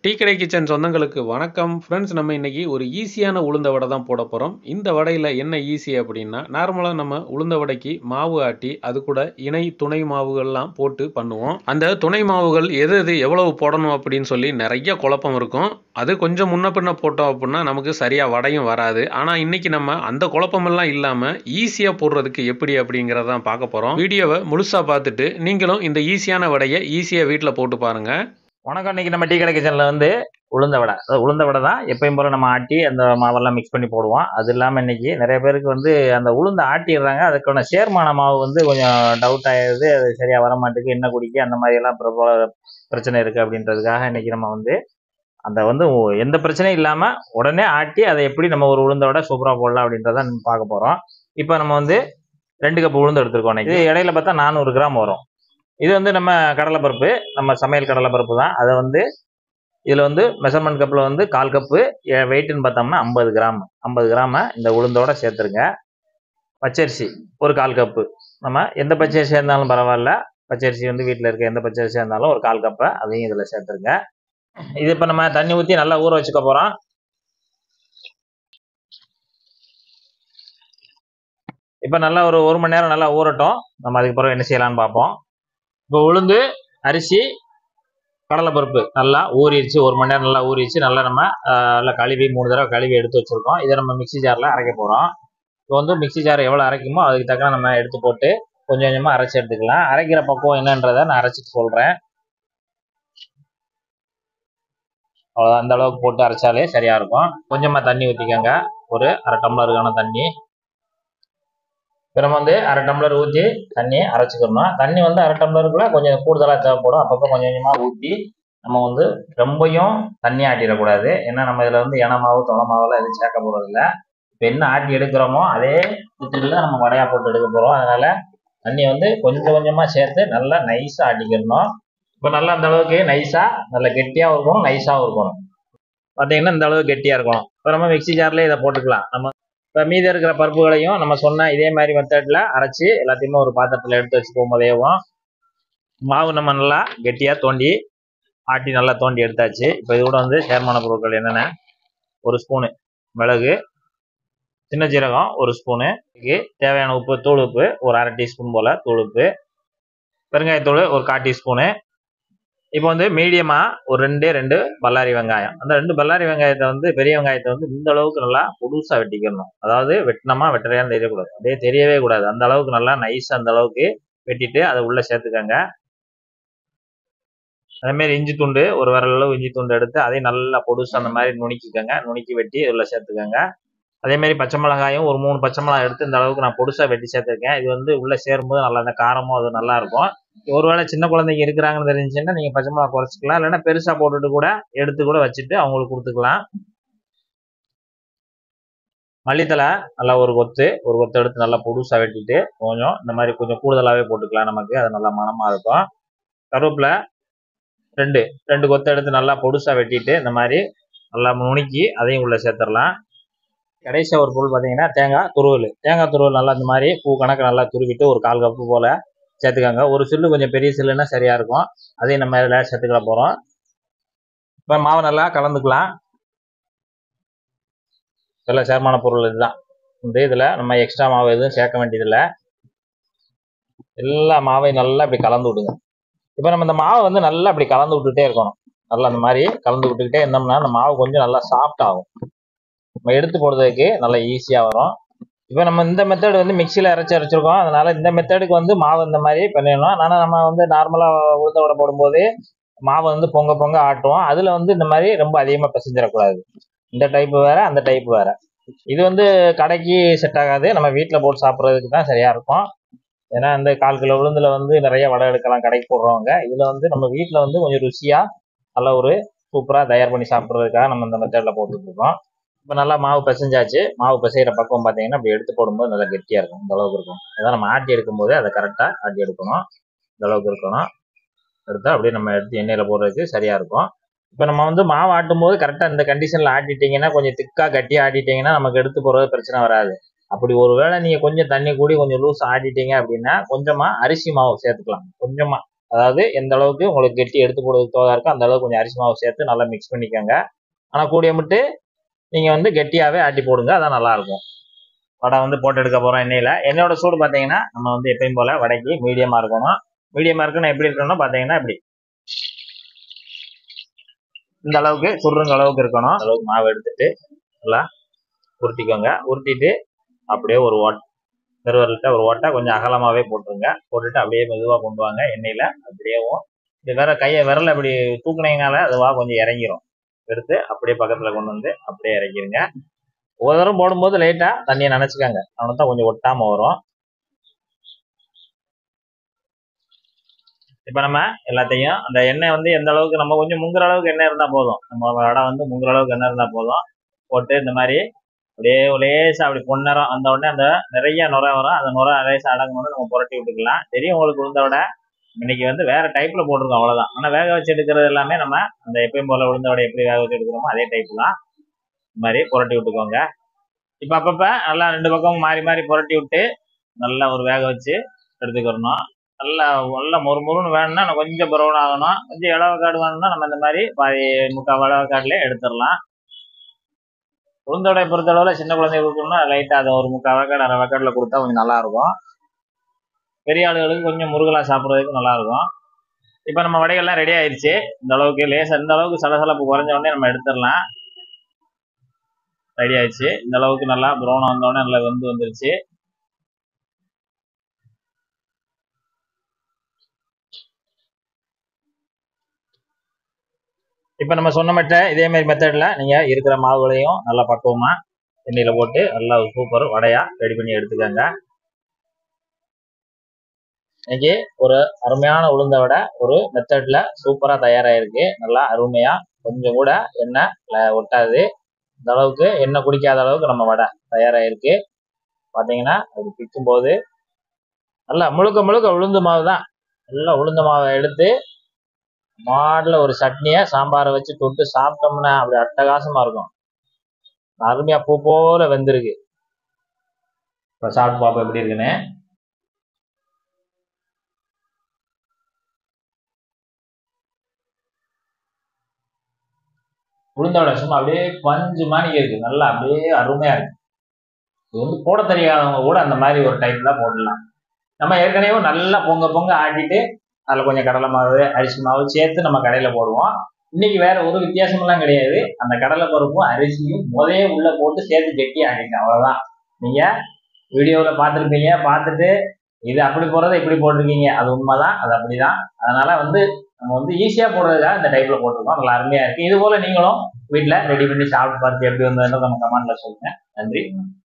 tea கடை kitchen சொந்தங்களுக்கு வணக்கம் ஃப்ரெண்ட்ஸ் நம்ம இன்னைக்கு ஒரு ஈஸியான உளுந்த வடை தான் போட போகிறோம் இந்த வடையில் என்ன ஈஸி அப்படின்னா நார்மலாக நம்ம உளுந்த வடைக்கு மாவு ஆட்டி அது கூட இணை துணை மாவுகள்லாம் போட்டு பண்ணுவோம் அந்த துணை மாவுகள் எது எது எவ்வளவு போடணும் அப்படின்னு சொல்லி நிறைய குழப்பம் இருக்கும் அது கொஞ்சம் முன்ன பின்ன போட்டோம் அப்படின்னா நமக்கு சரியாக வடையும் வராது ஆனால் இன்னைக்கு நம்ம அந்த குழப்பமெல்லாம் இல்லாமல் ஈஸியாக போடுறதுக்கு எப்படி அப்படிங்கிறதான் பார்க்க போகிறோம் வீடியோவை முழுசாக பார்த்துட்டு நீங்களும் இந்த ஈஸியான வடையை ஈஸியாக வீட்டில் போட்டு பாருங்கள் வணக்கம் இன்னைக்கு நம்ம டீ கடை கிச்சனில் வந்து உளுந்த வடை அதாவது உளுந்த வடை தான் எப்பயும் போல நம்ம ஆட்டி அந்த மாவெல்லாம் மிக்ஸ் பண்ணி போடுவோம் அது இல்லாமல் இன்னைக்கு நிறைய பேருக்கு வந்து அந்த உளுந்த ஆட்டிடுறாங்க அதுக்கான சேர்மான மாவு வந்து கொஞ்சம் டவுட் ஆயிடுது அது சரியாக வர மாட்டேங்குது என்ன குடிக்க அந்த மாதிரி எல்லாம் பிரபல பிரச்சனை இருக்குது அப்படின்றதுக்காக இன்னைக்கு நம்ம வந்து அந்த வந்து ஒ- எந்த பிரச்சனையும் இல்லாமல் உடனே ஆட்டி அதை எப்படி நம்ம ஒரு உளுந்த வடை சூப்பராக போடலாம் அப்படின்றத நம்ம பார்க்க போகிறோம் இப்போ நம்ம வந்து ரெண்டு கப் உளுந்து எடுத்துருக்கோம் இன்னைக்கு இது இடையில பார்த்தா நானூறு கிராம் வரும் இது வந்து நம்ம கடலைப்பருப்பு நம்ம சமையல் கடலைப்பருப்பு தான் அதை வந்து இதில் வந்து மெஷர்மெண்ட் கப்பில் வந்து கால் கப்பு வெயிட்டுன்னு பார்த்தோம்னா ஐம்பது கிராம் ஐம்பது கிராமை இந்த உளுந்தோட சேர்த்துருங்க பச்சரிசி ஒரு கால் கப்பு நம்ம எந்த பச்சரிசியாக இருந்தாலும் பரவாயில்ல பச்சரிசி வந்து வீட்டில் இருக்க எந்த பச்சரிசியாக இருந்தாலும் ஒரு கால் கப்பை அதையும் இதில் சேர்த்துருங்க இது இப்போ நம்ம தண்ணி ஊற்றி நல்லா ஊற வச்சுக்க போகிறோம் இப்போ நல்லா ஒரு ஒரு மணி நேரம் நல்லா ஊறட்டும் நம்ம அதுக்கு பிறகு என்ன செய்யலாம்னு பார்ப்போம் இப்போ உளுந்து அரிசி கடலைப்பருப்பு நல்லா ஊறிடுச்சு ஒரு மணி நேரம் நல்லா ஊறிடுச்சு நல்லா நம்ம ஆஹ், நல்லா கழுவி மூணு தடவை கழுவி எடுத்து வச்சிருக்கோம் இதை நம்ம மிக்ஸி ஜாரில் அரைக்க போகிறோம் இப்போ வந்து மிக்ஸி ஜார் எவ்வளோ அரைக்குமோ அதுக்கு தக்க நம்ம எடுத்து போட்டு கொஞ்சம் கொஞ்சமாக அரைச்சி எடுத்துக்கலாம் அரைக்கிற பக்குவம் என்னன்றதை நான் அரைச்சிட்டு சொல்கிறேன் அவ்வளோ அந்த அளவுக்கு போட்டு அரைச்சாலே சரியாக இருக்கும் கொஞ்சமாக தண்ணி ஊற்றிக்கோங்க ஒரு அரை டம்ளருக்கான தண்ணி இப்போ நம்ம வந்து அரை டம்ளர் ஊற்றி தண்ணி அரைச்சிக்கணும் தண்ணி வந்து அரை டம்ளருக்குள்ள கொஞ்சம் கூடுதலாக தேவைப்படும் அப்பப்போ கொஞ்சம் கொஞ்சமாக ஊற்றி நம்ம வந்து ரொம்பையும் தண்ணி ஆட்டிடக்கூடாது ஏன்னா நம்ம இதில் வந்து எண்ணெய் மாவு தொலை மாவெல்லாம் எதுவும் சேர்க்க போகிறதில்ல இப்போ என்ன ஆட்டி எடுக்கிறோமோ அதே வித்துட்டில் நம்ம வடையாக போட்டு எடுக்க போகிறோம் அதனால தண்ணியை வந்து கொஞ்சம் கொஞ்சமாக சேர்த்து நல்லா நைஸாக ஆட்டிக்கிறணும் இப்போ நல்லா அந்த அளவுக்கு நைஸாக நல்ல கெட்டியாகவும் இருக்கணும் நைஸாகவும் இருக்கணும் பார்த்தீங்கன்னா இந்த அளவுக்கு கெட்டியாக இருக்கணும் இப்போ நம்ம மிக்ஸி ஜார்லேயே இதை போட்டுக்கலாம் நம்ம இப்போ மீதி இருக்கிற பருப்புகளையும் நம்ம சொன்ன இதே மாதிரி மெத்தடில் அரைச்சி எல்லாத்தையுமே ஒரு பாத்திரத்தில் எடுத்து வச்சுக்கும் போதேவும் மாவு நம்ம நல்லா கெட்டியாக தோண்டி ஆட்டி நல்லா தோண்டி எடுத்தாச்சு இப்போ இது கூட வந்து சேர்மான பொருட்கள் என்னென்ன ஒரு ஸ்பூனு மிளகு சின்ன ஜீரகம் ஒரு ஸ்பூனு இதுக்கு தேவையான உப்பு தூள் உப்பு ஒரு அரை டீஸ்பூன் போல் தூள் உப்பு பெருங்காயத்தூள் ஒரு கால் டீஸ்பூனு இப்போ வந்து மீடியமாக ஒரு ரெண்டே ரெண்டு பல்லாரி வெங்காயம் அந்த ரெண்டு பல்லாரி வெங்காயத்தை வந்து பெரிய வெங்காயத்தை வந்து இந்த அளவுக்கு நல்லா புதுசாக வெட்டிக்கணும் அதாவது வெட்டினமா வெட்டறையான்னு தெரியக்கூடாது அப்படியே தெரியவே கூடாது அந்த அளவுக்கு நல்லா நைஸ் அந்த அளவுக்கு வெட்டிட்டு அதை உள்ளே சேர்த்துக்கங்க அதேமாரி இஞ்சி துண்டு ஒரு விரல் அளவு இஞ்சி துண்டு எடுத்து அதையும் நல்லா பொடுசு அந்த மாதிரி நுணுக்கிக்கங்க நுணுக்கி வெட்டி உள்ள சேர்த்துக்கங்க அதே மாதிரி பச்சை மிளகாயும் ஒரு மூணு பச்சை மிளகாய் எடுத்து இந்த அளவுக்கு நான் பொடுசா வெட்டி சேர்த்துருக்கேன் இது வந்து உள்ள சேரும்போது நல்லா அந்த காரமும் அது நல்லா இருக்கும் ஒருவேளை சின்ன குழந்தைங்க இருக்கிறாங்கன்னு தெரிஞ்சுன்னா நீங்க பச்சை மிளகா குறைச்சிக்கலாம் இல்லைன்னா பெருசா போட்டுட்டு கூட எடுத்து கூட வச்சுட்டு அவங்களுக்கு கொடுத்துக்கலாம் மல்லித்தலை நல்லா ஒரு கொத்து ஒரு கொத்து எடுத்து நல்லா பொடுசா வெட்டிட்டு கொஞ்சம் இந்த மாதிரி கொஞ்சம் கூடுதலாகவே போட்டுக்கலாம் நமக்கு அது நல்லா மணமா இருக்கும் கருவேப்பிலை ரெண்டு ரெண்டு கொத்து எடுத்து நல்லா பொடுசா வெட்டிட்டு இந்த மாதிரி நல்லா நுணுக்கி அதையும் உள்ள சேர்த்துடலாம் கடைசியா ஒரு பொருள் பார்த்தீங்கன்னா தேங்காய் துருவல் தேங்காய் துருவல் நல்லா இந்த மாதிரி பூ கணக்கு நல்லா துருவிட்டு ஒரு கால் கப்பு போல சேர்த்துக்கோங்க ஒரு சில்லு கொஞ்சம் பெரிய சில்லுன்னா சரியா இருக்கும் அதையும் நம்ம இதில் சேர்த்துக்கிட போறோம் இப்போ மாவை நல்லா கலந்துக்கலாம் இதெல்லாம் சேர்மான பொருள் இதுதான் இந்த இதில் நம்ம எக்ஸ்ட்ரா மாவு எதுவும் சேர்க்க வேண்டியதில்லை எல்லா மாவையும் நல்லா இப்படி கலந்து விடுங்க இப்போ நம்ம இந்த மாவை வந்து நல்லா இப்படி கலந்து விட்டுட்டே இருக்கணும் நல்லா அந்த மாதிரி கலந்து விட்டுக்கிட்டே இருந்தோம்னா அந்த மாவு கொஞ்சம் நல்லா சாஃப்ட் ஆகும் நம்ம எடுத்து போடுறதுக்கு நல்லா ஈஸியாக வரும் இப்போ நம்ம இந்த மெத்தட் வந்து மிக்சியில் அரைச்சி அரைச்சிருக்கோம் அதனால இந்த மெத்தடுக்கு வந்து மாவு இந்த மாதிரி பண்ணிடணும் ஆனால் நம்ம வந்து நார்மலாக உளுந்த வடை போடும்போது மாவை வந்து பொங்க பொங்க ஆட்டுவோம் அதில் வந்து இந்த மாதிரி ரொம்ப அதிகமாக பிசைஞ்சிடக்கூடாது இந்த டைப் வேற அந்த டைப் வேற இது வந்து கடைக்கு செட் ஆகாது நம்ம வீட்டில் போட்டு சாப்பிட்றதுக்கு தான் சரியாக இருக்கும் ஏன்னா இந்த கால் கிலோ உளுந்துல வந்து நிறைய வடை எடுக்கலாம் கடைக்கு போடுறவங்க இதில் வந்து நம்ம வீட்டில் வந்து கொஞ்சம் ருசியாக நல்ல ஒரு சூப்பராக தயார் பண்ணி சாப்பிட்றதுக்காக நம்ம இந்த மெத்தடில் போட்டுட்டு இருக்கோம் இப்போ நல்லா மாவு பிசைஞ்சாச்சு மாவு பிசைகிற பக்கம் பார்த்தீங்கன்னா அப்படி எடுத்து போடும்போது நல்லா கெட்டியாக இருக்கும் இந்த அளவுக்கு இருக்கும் அதான் நம்ம ஆட்டி எடுக்கும்போது அதை கரெக்டாக ஆட்டி எடுக்கணும் இந்த அளவுக்கு இருக்கணும் எடுத்தா அப்படியே நம்ம எடுத்து எண்ணெயில் போடுறதுக்கு சரியாக இருக்கும் இப்போ நம்ம வந்து மாவு ஆட்டும் போது கரெக்டாக இந்த கண்டிஷனில் ஆட்டிட்டீங்கன்னா கொஞ்சம் திக்காக கட்டி ஆட்டிட்டீங்கன்னா நமக்கு எடுத்து போகிறது பிரச்சனை வராது அப்படி ஒருவேளை நீங்கள் கொஞ்சம் தண்ணி கூடி கொஞ்சம் லூஸ் ஆட்டிட்டீங்க அப்படின்னா கொஞ்சமாக அரிசி மாவு சேர்த்துக்கலாம் கொஞ்சமாக அதாவது எந்த அளவுக்கு உங்களுக்கு கெட்டி எடுத்து போடுறதுக்கு தோதா இருக்கோ அந்த அளவுக்கு கொஞ்சம் அரிசி மாவு சேர்த்து நல்லா மிக்ஸ் பண்ணிக்கோங்க ஆனால் கூடிய முட்டு நீங்கள் வந்து கெட்டியாகவே ஆட்டி போடுங்க அதான் நல்லா இருக்கும் வடை வந்து போட்டு எடுக்க போகிறோம் எண்ணெயில் எண்ணெயோட சூடு பார்த்தீங்கன்னா நம்ம வந்து எப்பயும் போல் வடைக்கு மீடியமாக இருக்கணும் மீடியமாக இருக்குன்னு எப்படி இருக்கணும்னா பார்த்தீங்கன்னா இப்படி இந்த அளவுக்கு சுருங்க அளவுக்கு இருக்கணும் அந்த அளவுக்கு மாவு எடுத்துட்டு நல்லா உருட்டிக்கோங்க உருட்டிட்டு அப்படியே ஒரு ஓட் திருவருள்கிட்ட ஒரு ஓட்டை கொஞ்சம் அகலமாகவே போட்டுருங்க போட்டுட்டு அப்படியே மெதுவாக கொண்டு வாங்க எண்ணெயில் அப்படியேவும் இது வேற கையை விரல அப்படி தூக்குனீங்கனால அதுவாக கொஞ்சம் இறங்கிரும் எடுத்து அப்படியே பக்கத்தில் கொண்டு வந்து அப்படியே இறக்கிருங்க ஒவ்வொரு தடவை போடும்போது லைட்டாக தண்ணியை நினச்சிக்கோங்க அவனை தான் கொஞ்சம் ஒட்டாமல் வரும் இப்போ நம்ம எல்லாத்தையும் அந்த எண்ணெய் வந்து எந்த அளவுக்கு நம்ம கொஞ்சம் முங்குற அளவுக்கு எண்ணெய் இருந்தால் போதும் நம்ம வடை வந்து முங்குற அளவுக்கு எண்ணெய் இருந்தால் போதும் போட்டு இந்த மாதிரி அப்படியே லேசாக அப்படி பொன்னரம் அந்த உடனே அந்த நிறைய நுரை வரும் அந்த நுரை லேசாக அடங்கும்போது நம்ம புரட்டி விட்டுக்கலாம் தெரியும் உங்களுக்கு உளுந்த விட இன்னைக்கு வந்து வேற டைப்ல போட்டிருக்கோம் அவ்வளவுதான் ஆனால் வேக வச்சு எடுக்கிறது எல்லாமே நம்ம அந்த எப்பயும் போல உளுந்த வடை எப்படி வேக வச்சு எடுக்கிறோமோ அதே டைப் தான் இந்த மாதிரி புரட்டி விட்டுக்கோங்க இப்போ அப்பப்போ நல்லா ரெண்டு பக்கமும் மாறி மாறி புரட்டி விட்டு நல்லா ஒரு வேக வச்சு எடுத்துக்கிறணும் நல்லா நல்லா மொறு மொறுன்னு வேணும்னா நம்ம கொஞ்சம் ப்ரௌன் ஆகணும் கொஞ்சம் இளவக்காடு வேணும்னா நம்ம இந்த மாதிரி பாதி முக்கால் இளவக்காடுலேயே எடுத்துடலாம் உளுந்தோடைய பொறுத்தளவில் சின்ன குழந்தைங்க கொடுக்கணும்னா லைட்டாக அதை ஒரு முக்கால் வேக்காடு அரை வேக்காடில் கொடுத்தா கொஞ்சம் நல்லா இருக்கும் பெரிய ஆளுகளுக்கு கொஞ்சம் முருகலாக சாப்பிட்றதுக்கு நல்லா இருக்கும் இப்போ நம்ம வடைகள்லாம் ரெடி ஆயிடுச்சு இந்த அளவுக்கு லேசாக இந்த அளவுக்கு சலசலப்பு குறைஞ்ச உடனே நம்ம எடுத்துடலாம் ரெடி ஆயிடுச்சு இந்த அளவுக்கு நல்லா ப்ரௌன் வந்த உடனே நல்லா வெந்து வந்துருச்சு இப்போ நம்ம சொன்ன மெட்ட இதே மாதிரி மெத்தடில் நீங்கள் இருக்கிற மாவுகளையும் நல்லா பக்குவமாக எண்ணெயில் போட்டு நல்லா சூப்பர் வடையாக ரெடி பண்ணி எடுத்துக்கோங்க இன்னைக்கு ஒரு அருமையான உளுந்த வடை ஒரு மெத்தடில் சூப்பராக தயாராகிருக்கு நல்லா அருமையாக கொஞ்சம் கூட எண்ணெய் ஒட்டாது இந்த அளவுக்கு எண்ணெய் குடிக்காத அளவுக்கு நம்ம வடை தயாராகிருக்கு பார்த்தீங்கன்னா அது பிக்கும்போது நல்லா முழுக்க முழுக்க உளுந்து மாவு தான் நல்லா உளுந்த மாவை எடுத்து மாடில் ஒரு சட்னியை சாம்பாரை வச்சு தொட்டு சாப்பிட்டோம்னா அப்படி அட்டகாசமாக இருக்கும் அருமையாக பூ போல வெந்திருக்கு இப்போ சாப்பிட்டு பார்ப்போம் எப்படி இருக்குன்னு உளுந்தோட சும்மா அப்படியே பஞ்சு மாணிக்க இருக்கு நல்லா அப்படியே அருமையா இருக்கு இது வந்து போட தெரியாதவங்க கூட அந்த மாதிரி ஒரு டைப்ல போடலாம் நம்ம ஏற்கனவே நல்லா பொங்க பொங்க ஆட்டிட்டு அதில் கொஞ்சம் கடலை மாவு அரிசி மாவு சேர்த்து நம்ம கடையில் போடுவோம் இன்னைக்கு வேற ஒரு வித்தியாசமெல்லாம் கிடையாது அந்த கடலை பருப்பும் அரிசியும் முதையே உள்ள போட்டு சேர்த்து கெட்டி ஆட்டிட்டேன் அவ்வளோதான் நீங்க வீடியோவில் பார்த்துருப்பீங்க பார்த்துட்டு இது அப்படி போடுறத இப்படி போட்டிருக்கீங்க அது உண்மைதான் அது அப்படிதான் அதனால வந்து நம்ம வந்து ஈஸியாக போடுறதுக்காக இந்த டைப்ல போட்டிருக்கோம் நல்லா அருமையா இருக்கு இது போல நீங்களும் வீட்டில் ரெடி பண்ணி சாப்பிட்டு பார்த்து எப்படி வந்ததுன்னு நம்ம கமெண்ட்ல சொல்லுங்க நன்றி